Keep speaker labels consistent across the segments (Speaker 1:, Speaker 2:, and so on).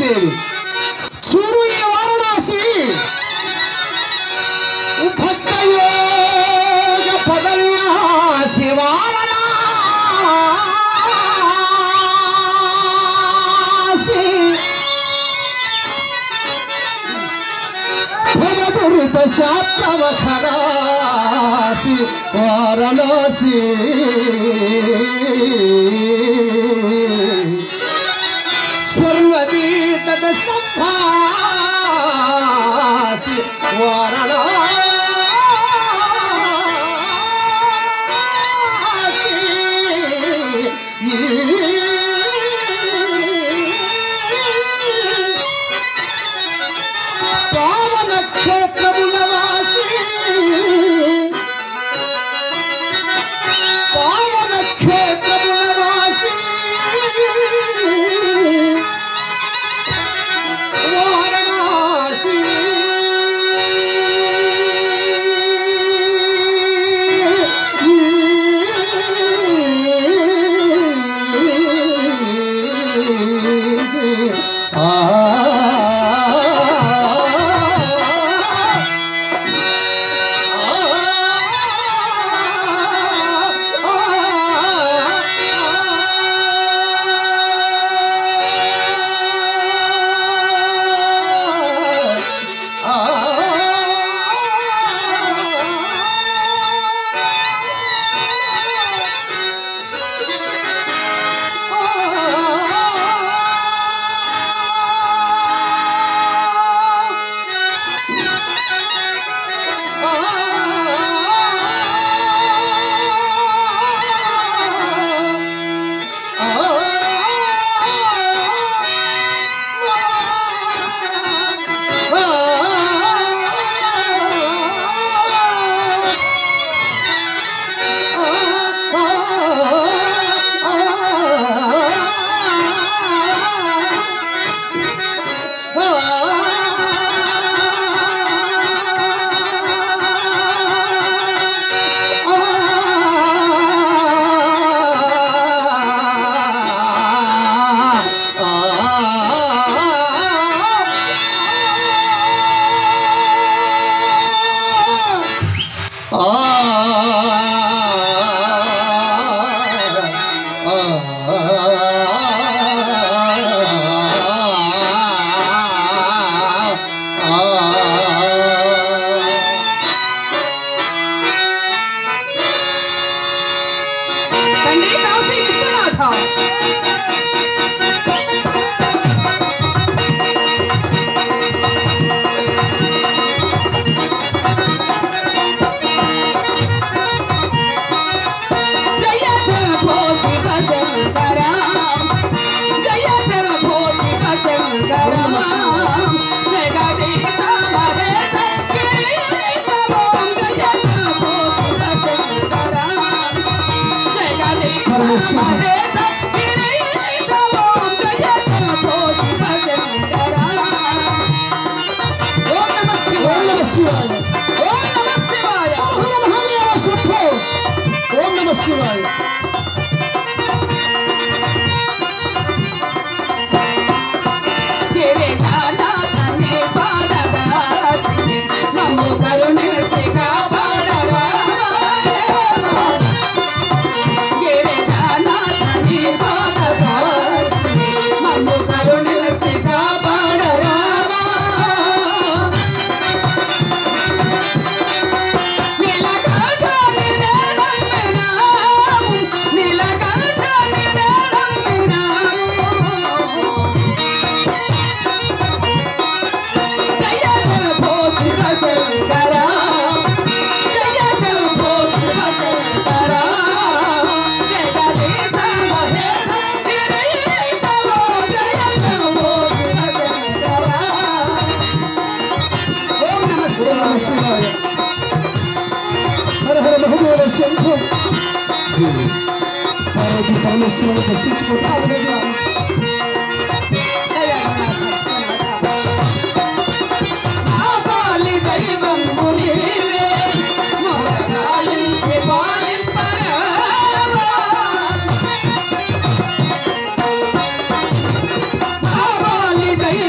Speaker 1: దేవి చూడు ఈ వారణాసి భక్తయోగ పదన్యాసి వారణాసి భవదురిత శాత్రవ ఖరాసి వారణాసి స్వర్గదీత సంభాసి వారణాసి పావన క్షేత్రముల వాసి పావన క్షేత్రముల వాసి వారణాసి ఆ
Speaker 2: తండ్రి కాశీ విశ్వనాథ జయ శంభో శివ శంకర జయ శంభో శివ శంకర జగదీశ మహేశ గిరీశ ఓం జయ శంభో శివ శంకర జగదీశ మహేశ గిరీశ ఓం జయ శంభో శివ శంకర ఓం నమః శివాయ
Speaker 1: ఓం నమ శివాయ
Speaker 2: ఓం నమః శివాయ
Speaker 1: హర మహాదేవ శంభో ఓం నమ శివాయ
Speaker 2: గిరిజానాథనే పాదదాసిని మమ్ము కరుణించి కాపాడగా గిరిజానాథనే పాదదాసిని మమ్ము కరుణించి కాపాడగా నీలకంఠని నేనమ్మినాము నీలకంఠని నేనమ్మినాము జయ శంభో శివ శంకర జయ శంభో శివ శంకర జగదీశ మహేశ గిరీశ ఓ జయ శంభో శివ శంకర ఓం నమః
Speaker 1: ఓం నమ
Speaker 2: శివాయ
Speaker 1: శివాయ హర హర మహాదేవ శంభో పార్వతీ పరమేశ్వరుని దర్శించుకుంటారు
Speaker 2: ఆపాలి దైవం మునివే మొదలాయించి పాలింపరా ఆపాలి దైవం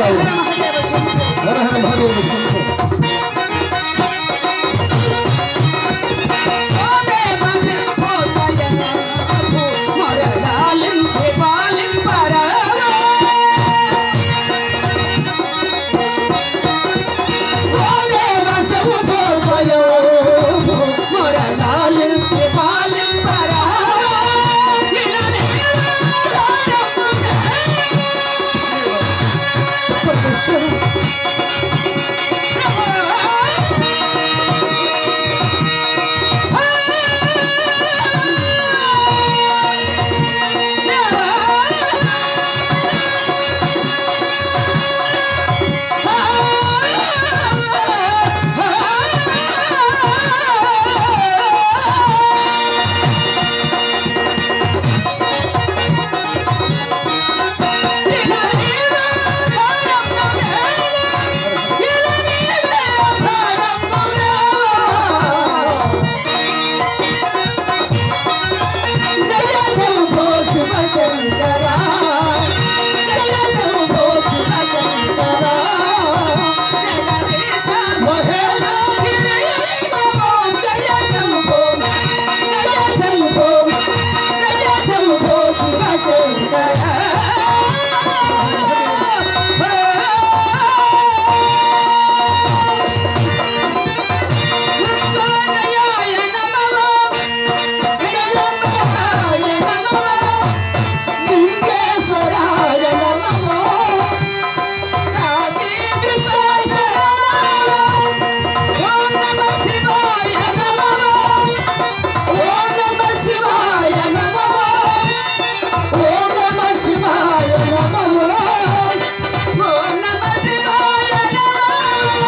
Speaker 1: శివాయ
Speaker 2: మహదేవ శంభో
Speaker 1: హర హర మహాదేవ శంభో
Speaker 2: మహదేవ శంభో స్వయంభూ మొరలాలించి పాలింపరా మహదేవ శంభో స్వయంభూ మొరలాలించి పాలింపరా
Speaker 1: పరమేశ్వర
Speaker 2: జయ శంభో శివ శంకర జయ శంభో శివ శంకర మహేశ జయ శంభో జయ శంభో జయ శంభో శివ శంకర జయాయ నమః జయాయ నమః లింగేశ్వరాయ నమః కాశీ విశ్వేశ్వరాయ ఓం నమః శివాయ నమః ఓం నమః శివాయ నమః ఓం నమః శివాయ నమః ఓం నమః శివాయ నమః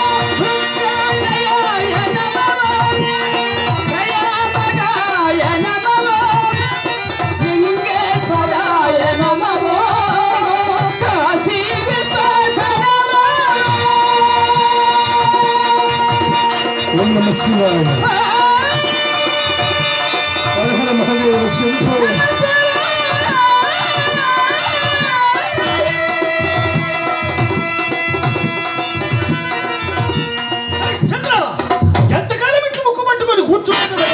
Speaker 2: జయాయ నమః జయామగాయ నమః లింగేశ్వరాయ నమః కాశీ విశ్వేశ్వరాయ
Speaker 1: ఓం నమ శివాయ హర హర మహాదేవ శంభో
Speaker 3: చంద్ర ఎంతకాలం ఇట్లు ముక్కు పట్టుకొని కూర్చున్నాను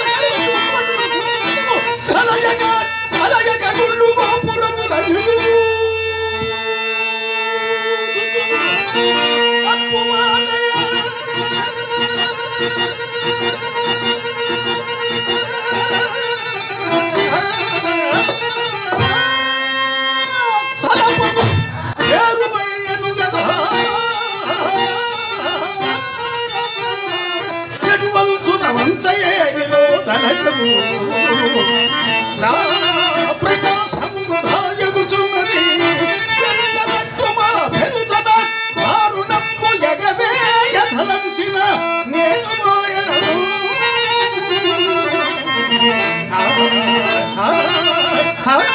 Speaker 3: అలాగే అలాగే గుళ్ళు గోపురములు చేరువయ్యను కదా ఎటువంచునవంతయేనిలో తనకము నా ప్రకాశము వృధాయగుచున్నది ఎల్లగట్టుమా పెనుతన దారుణము ఎగవేయ తలంచిన నేను మోయను ఆ, ఆ, ఆ, ఆ.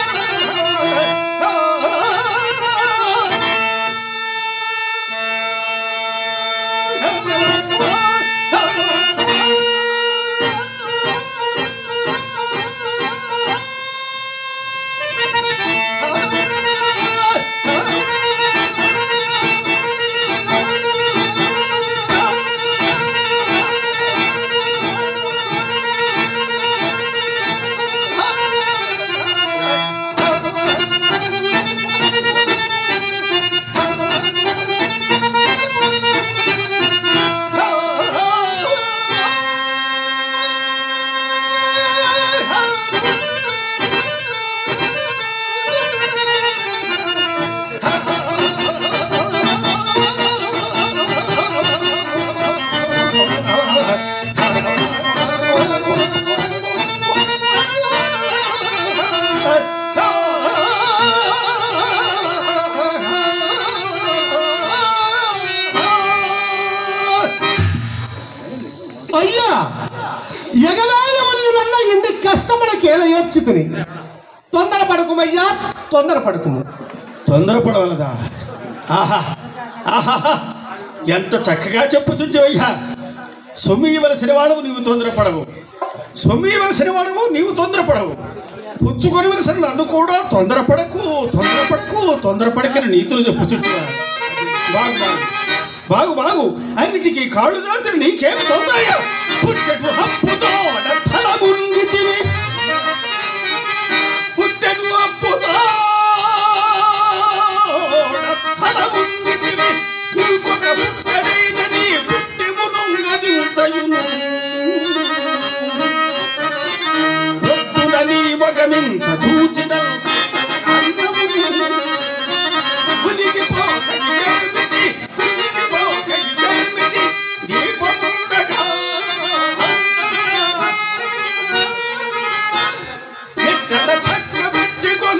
Speaker 1: అయ్యా ఎగవేయవలన ఎన్ని కష్టములకి ఏలయోర్చుకుని తొందర పడకుమయ్యా తొందర పడకుము
Speaker 3: తొందరపడవలదా ఆహా ఆహా ఎంత చక్కగా చెప్పుచుంచవయ్యా సొమ్మి ఇవ్వలసిన వాడవు నీవు తొందరపడవు సొమ్మి ఇవ్వలసిన వాడవు నీవు తొందరపడవు పుచ్చుకొనవలసిన నన్ను కూడా తొందరపడకు తొందరపడకు తొందరపడకని నీతులు చెప్పుచుంటున్నా బాగు బాగు బాగు బాగు అన్నిటికీ కాళ్ళు దాచిన నీకేమి తొందరగా పుట్టెడు హప్పుతో తల ముంగితివి పుట్టెడు హప్పుతో తల ముంగితివి ఇంకొక పుట్టడైన నీ పుట్టి మునుంగదింతయును పొద్దున నీ మగమింత చూచిన ఉనికి పోకని ఏమిటి ఉనికి పోకని ఏమిటి దీపముండగా ఎక్కడ చక్కబెట్టుకొన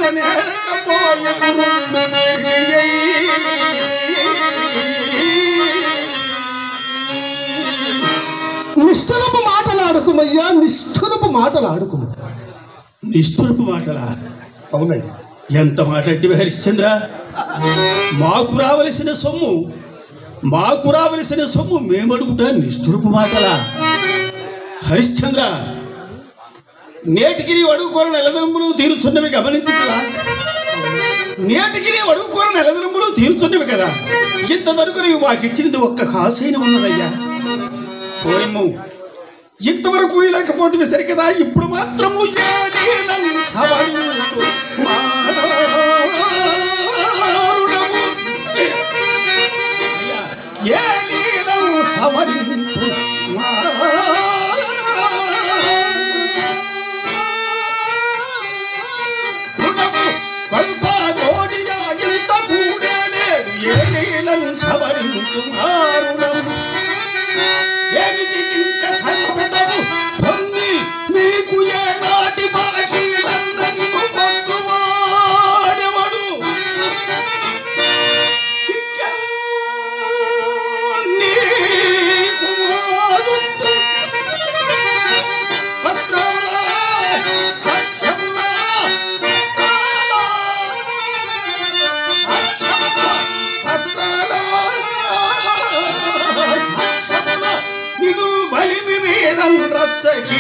Speaker 3: నేరకపోయే
Speaker 1: నిష్ఠురపు మాటలాడుకుమయ్యా నిష్ఠురపు మాటలాడుకుము
Speaker 3: నిష్ఠురపు మాటలా
Speaker 1: అవునండి
Speaker 3: ఎంత మాట అంటే హరిశ్చంద్ర మాకు రావలసిన సొమ్ము మాకు రావలసిన సొమ్ము మేమడుగుట నిష్ఠురపు మాటలా హరిశ్చంద్ర నేటికి నీవు అడుగుకోర నెలదింపులు తీరుచున్నవి గమనించుకురా నేటికి నీవు అడుగుకోర నెలదింపులు తీరుచున్నవి కదా ఇంతవరకు నీవు మాకిచ్చినది ఒక్క కాసైన ఉన్నదయ్యా పోయమ్ము ఇంతవరకు లేకపోతే సరి కదా ఇప్పుడు మాత్రము ఏదీనం సవరించు మారుడము. అయ్యా, ఏదీనం సవరించు మారుడము. కల్పగోడియా ఇంత కూడలేదు ఏదీనం సవరించు మారుడము. ఏమిటి ఇంక చంపెదవు పొంగి నీకు ఏనాటి బాకీ నన్ను కొట్టువాడెవడు చిక్కం నీకు వాడుతు. పత్రాల సత్యముల పత్రాల నిన్ను బలిమి మీద రచ్చకి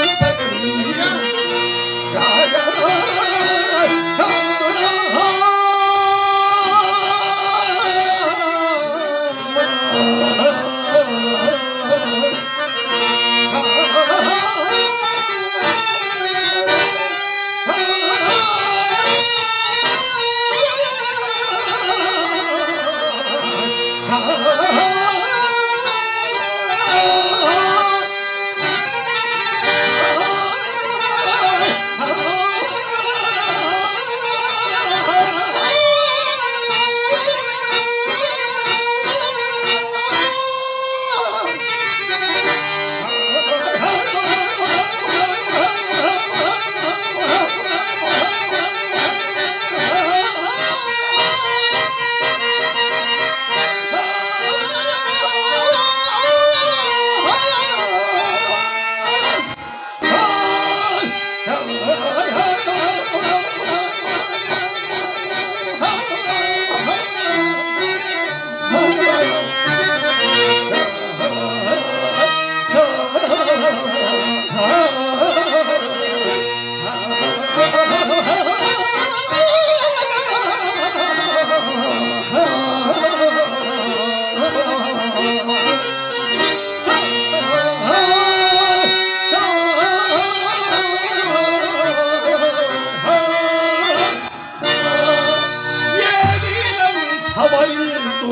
Speaker 3: సవరింతు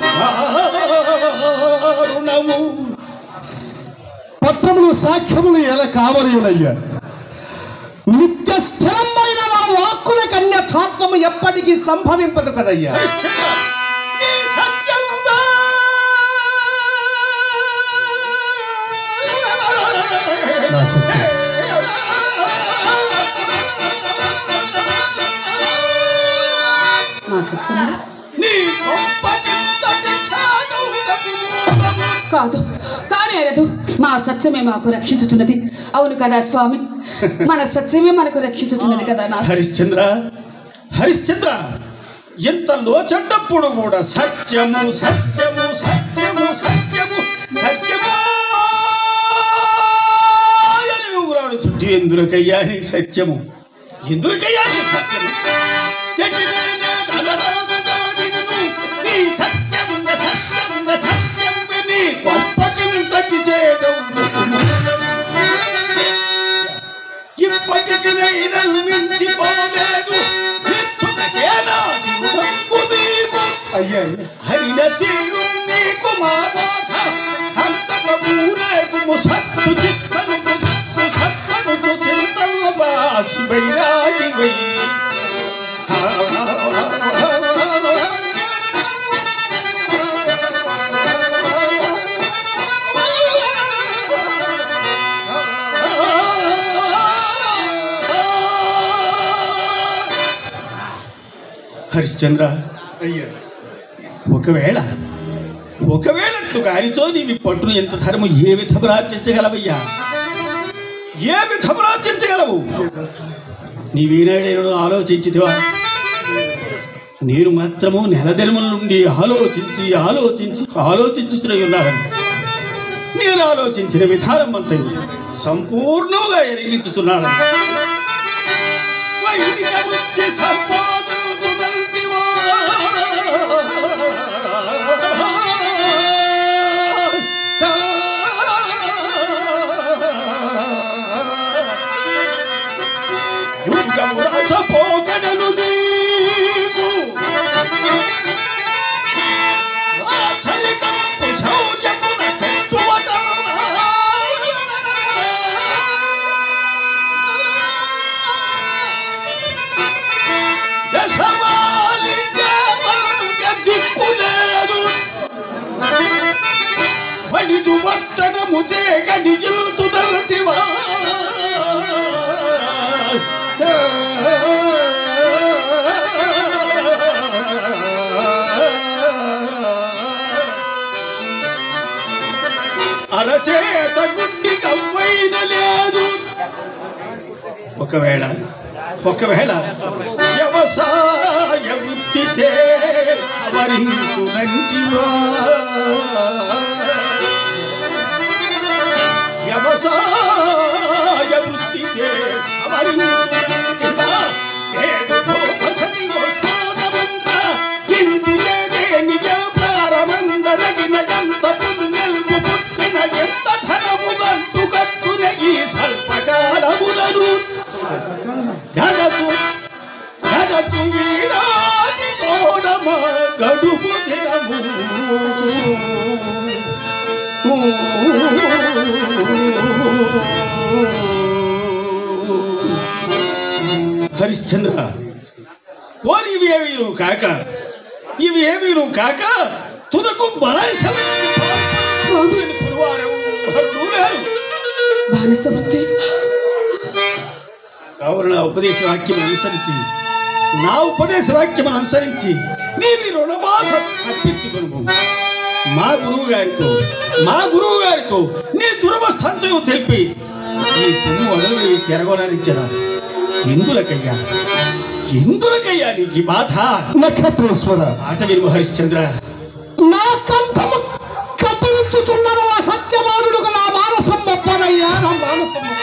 Speaker 3: మారుణము
Speaker 1: పత్రములు సాక్ష్యములు ఎలా కావలి ఉన్నయ్యా నిత్య స్థిరమైన నా వాక్కుల కన్యథాత్వము ఎప్పటికీ సంభవింపదు కదయ్యా
Speaker 3: నీ సత్యముగా
Speaker 1: నా సత్యం
Speaker 2: మా సత్యములు
Speaker 3: నీ గొప్ప చింతటి చాటువులకు మూలము.
Speaker 2: కాదు కానేరదు మా సత్యమే మాకు రక్షించుతున్నది అవును కదా స్వామి మన సత్యమే మనకు రక్షించుతున్నది కదా నా
Speaker 3: హరిశ్చంద్ర హరిశ్చంద్ర ఇంత లోచన్నప్పుడు కూడా సత్యము సత్యము సత్యము సత్యము సత్యము అని ఊరాడు చుట్టూ ఎందుకయ్యా నీ సత్యము ఎందుకయ్యా నీ సత్యం ఎట్టిదైనా తలరాదుగా నిన్ను నీ సత్యం సత్యం సత్యం నీ గొప్పకింతటి చేయడం ఇప్పటికి నేను మించిపోలేదు ఇచ్చుటకేనా దిగుడంబు నీకు
Speaker 1: అయ్యా అయ్యా
Speaker 3: హరిన తీరు నీకు మా బాధ అంతక ఊరేగు ముసత్తు చిత్తను ముసత్తను చింతల బాసి వైరాగి వై హరిశ్చంద్ర
Speaker 1: అయ్యా
Speaker 3: ఒకవేళ ఒకవేళ అట్లు గారితో నీవి పట్టును ఎంత ధర్మం ఏ విధము రాజ్యించగలవయ్యా ఏ విధము రాజ్యించగలవు నీవేనాడేను ఆలోచించిదివా నేను మాత్రము నెలదినముల నుండి ఆలోచించి ఆలోచించి ఆలోచించుతూనే ఉన్నాను నేను ఆలోచించిన విధానం అంతా సంపూర్ణముగా ఎరిగించుతున్నాను వైదిక వృత్తి సంపాదకులంటివా. యుగము రచపోకడలు నీకు ఆచరికంపు శౌర్యమున చెట్టువట. దశమాలింగ వర్గ దిక్కులేదు వణిజు వర్తనము చేక నిగిల్తుదలటివా అరచేత గుండి కవ్వైన లేదు ఒకవేళ ఒకవేళ వ్యవసాయ వృత్తి చే సవరించునంటివా వ్యవసాయ వృత్తి చే సవరించునంటివా ఏడు వసతి వస్తాదమంత ఇందులేదే నిజ ప్రారమందరగిన ఎంత పుణ్యల్పు పుట్టిన ఎంత ధనము గంటు కట్టున ఈ స్వల్పకాలములను గడచు గడచు ఈనాటి తోడమ గడుపు దినము హరిశ్చంద్ర పోని ఇవి ఏవి నువ్వు కాక ఇవి ఏవి నువ్వు కాక తుదకు బానిసమైన
Speaker 2: స్వామి
Speaker 3: కొలువారెవరు లేరు
Speaker 2: బానిస వృత్తి
Speaker 3: కావున నా ఉపదేశ వాక్యం అనుసరించి నా ఉపదేశ వాక్యం అనుసరించి నీవి రుణబాధ అర్పించుకును మా గురువు గారితో మా గురువు గారితో నీ దురవస్థంతో తెలిపి ఈ సొమ్ము వదలు తిరగొనరించదా ఎందులకయ్యా ఎందులకయ్యా నీకు ఈ బాధ
Speaker 1: నక్షత్రేశ్వర
Speaker 3: ఆట విను హరిశ్చంద్ర
Speaker 1: నా కంఠము కథించుచున్నారు ఆ సత్యమానుడుకు నా మానసం మొప్పనయ్యా నా మానసం మొప్ప.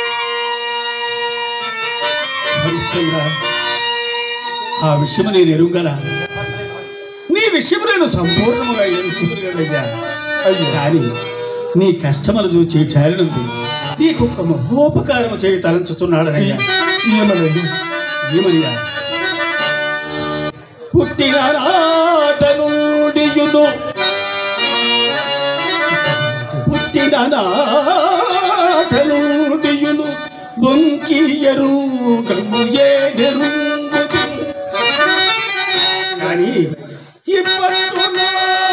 Speaker 3: హరిశ్చంద్ర ఆ విషయము నేను ఎరుగనా నీ విషయము నేను సంపూర్ణముగా ఎరుగుతును కదయ్యా అయ్యో కానీ నీ కష్టములు చూచి చాలినుంది నీకు ఒక మహోపకారము చేయి తలంచుతున్నాడనయ్యా
Speaker 1: ఏమనండి
Speaker 3: ఏమనియా పుట్టిన నాట నుండియును పుట్టిన నాట నుండియును బొంకి ఎరుగము ఏడెరుంగుదు కానీ ఇప్పట్టునా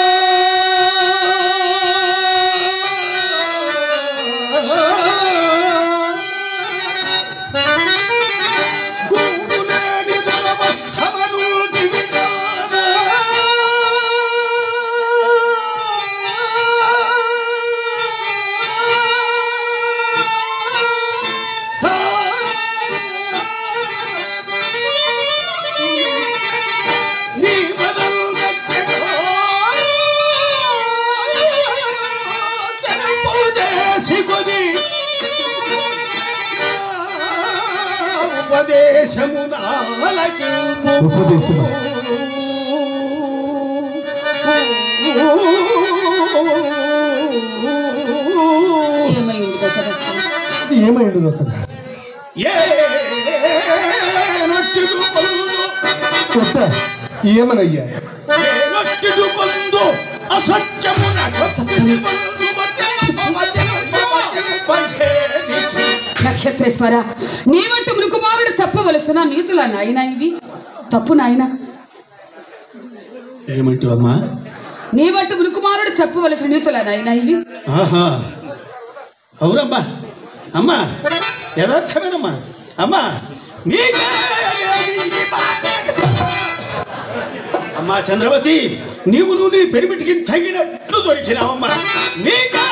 Speaker 3: గూడులేని దురవస్థలను దివిగానా. నీ వదలు గట్టె ఉపదేశమునాలకింపు
Speaker 1: ఉపదేశము.
Speaker 2: ఏమై ఉండిపో కదా స్వామి
Speaker 1: ఇది ఏమైండునో కదా
Speaker 3: ఏ నొట్టిడు పొందు
Speaker 1: కొట్ట ఏమనయ్యా
Speaker 3: ఏ నొట్టిడు పొందు అసత్యమున
Speaker 2: నక్షత్రేశ్వర నీ వంటి మృకుమారుడు చెప్పవలసిన నీతుల నాయన ఇవి తప్పు నాయన
Speaker 3: ఏమంటూ అమ్మా
Speaker 2: నీ వంటి మృకుమారుడు చెప్పవలసిన నీతుల నాయన ఇవి
Speaker 3: ఆహా అవునమ్మా అమ్మా యథార్థమేనమ్మా అమ్మా నీకే ఈ మాట. అమ్మా చంద్రవతి నీవు నువ్వు నీ పెరిమిటికి తగినట్లు దొరికినావమ్మా నీకే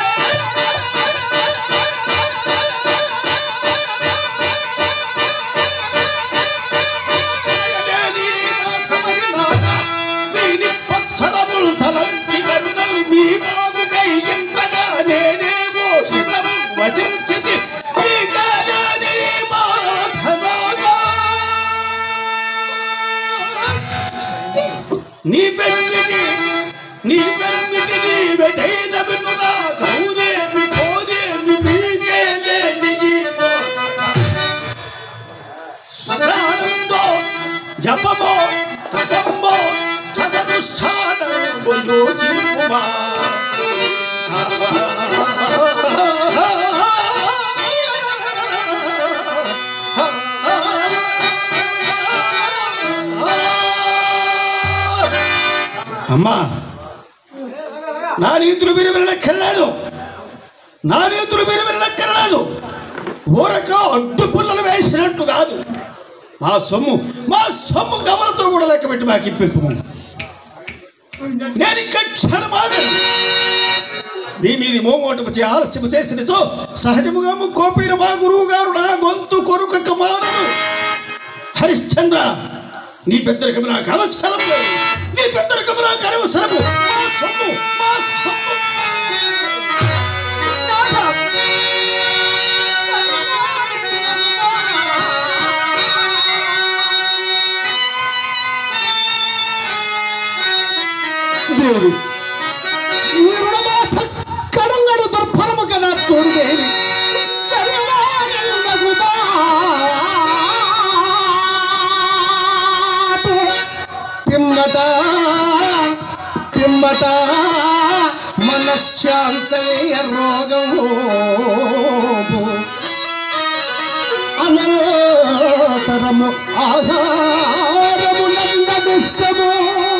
Speaker 3: దీని పచ్చరములు తలంచి కరుణలు మీ బాబుకై ఇంతగా నేనేమో శివము వచించితి మీ కాలాని మాధవగా. నీ పెన్నిటి నీ పెన్నిటి నీ వెటైన వినురా కౌనేమి కోనేమి మీకేలేని ఈ బోధన. స్నానందో జపమో తపంబో సదనుష్ఠానము యోచింపుమా అమ్మా నా నీతులు మీరు వినక్కర్లేదు నా నీతులు మీరు వినక్కర్లేదు ఊరక అడ్డు పుల్లలు వేసినట్టు కాదు మా సొమ్ము మా సొమ్ము గమనంతో కూడా లెక్క పెట్టి మాకు ఇప్పింపు నేను ఇంకా క్షణమాగను మీ మీది మోమోటము చే ఆలస్యము చేసినచో సహజముగా కోపిన మా గురువు గారు నా గొంతు కొరుకక మానను హరిశ్చంద్ర నీ పెద్దరికము నాకు అవసరం లేదు నీ పెద్దరికము నాకు అనవసరము మా సొమ్ము మా సొమ్ము
Speaker 1: దేవి ఈ రుణబాధ కడంగడు దుర్భరము కదా చూడు దేవి పిమ్మట పిమ్మట మనశ్శాంతయ్య రోగము అనంతరము ఆధారము నందదుష్టము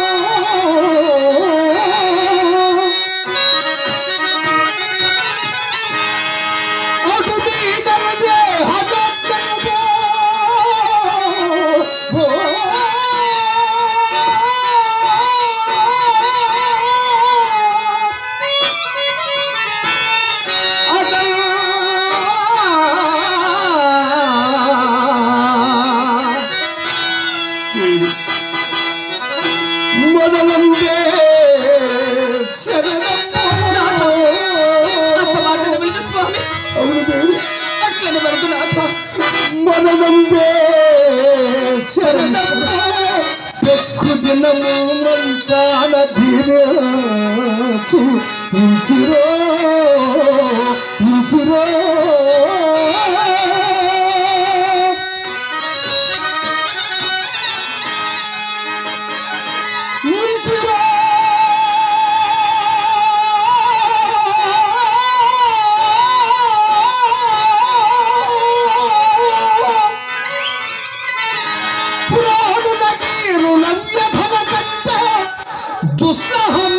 Speaker 1: అటు మీద దేహదత్తము. ఓ. అదా మొదలందే శరణము.
Speaker 2: అంత మాటలు విను స్వామి
Speaker 1: అవును దేవి
Speaker 2: అట్లనే వెళుతు నాథ
Speaker 1: మనదంబే శరణము పెక్కు దినము మంచాన ధీరచు ఇంటిరో ఇంటిరో ఇంటిరో పురాణులకి రుణవ్యధన కంటే దుస్సహం